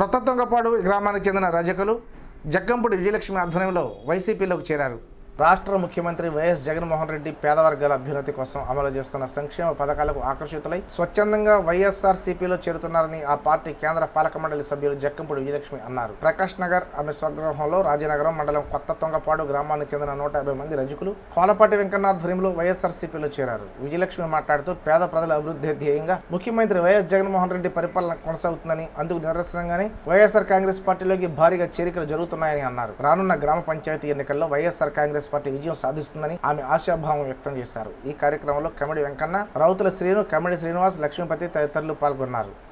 క్రొత్త తొంగపాడు గ్రామానికి చెందిన రజకులు జక్కంపూడి విజయలక్ష్మి ఆధ్వర్యంలో వైసీపీలోకి చేరారు రాష్ట్ర ముఖ్యమంత్రి వైఎస్ జగన్మోహన్ రెడ్డి పేద వర్గాల అభ్యున్నతి కోసం అమలు చేస్తున్న సంక్షేమ పథకాలకు ఆకర్షితులై స్వచ్ఛందంగా వైఎస్ఆర్ సిపిలో చేరుతున్నారని ఆ పార్టీ కేంద్ర పాలక మండలి సభ్యులు జక్కంపూడి విజయలక్ష్మి అన్నారు ప్రకాష్ నగర్ ఆమె స్వగృహంలో రాజనగరం మండలం కొత్త తొంగపాడు గ్రామానికి చెందిన నూట యాభై మంది రజకులు కోలపాటి వెంకన్న ఆధ్వర్యంలో వైఎస్ఆర్ సిపిలో చేరారు విజయలక్ష్మి మాట్లాడుతూ పేద ప్రజల అభివృద్ధి ధ్యేయంగా ముఖ్యమంత్రి వైఎస్ జగన్మోహన్ రెడ్డి పరిపాలన కొనసాగుతుందని అందుకు నిదర్శనంగానే వైఎస్ఆర్ కాంగ్రెస్ పార్టీలోకి భారీగా చేరికలు జరుగుతున్నాయని అన్నారు రానున్న గ్రామ పంచాయతీ ఎన్నికల్లో వైఎస్ఆర్ కాంగ్రెస్ పార్టీ విజయం సాధిస్తుందని ఆమె ఆశాభావం వ్యక్తం చేశారు ఈ కార్యక్రమంలో కమిడి వెంకన్న రౌతుల శ్రీను కమిడి శ్రీనివాస్ లక్ష్మీపతి తదితరులు పాల్గొన్నారు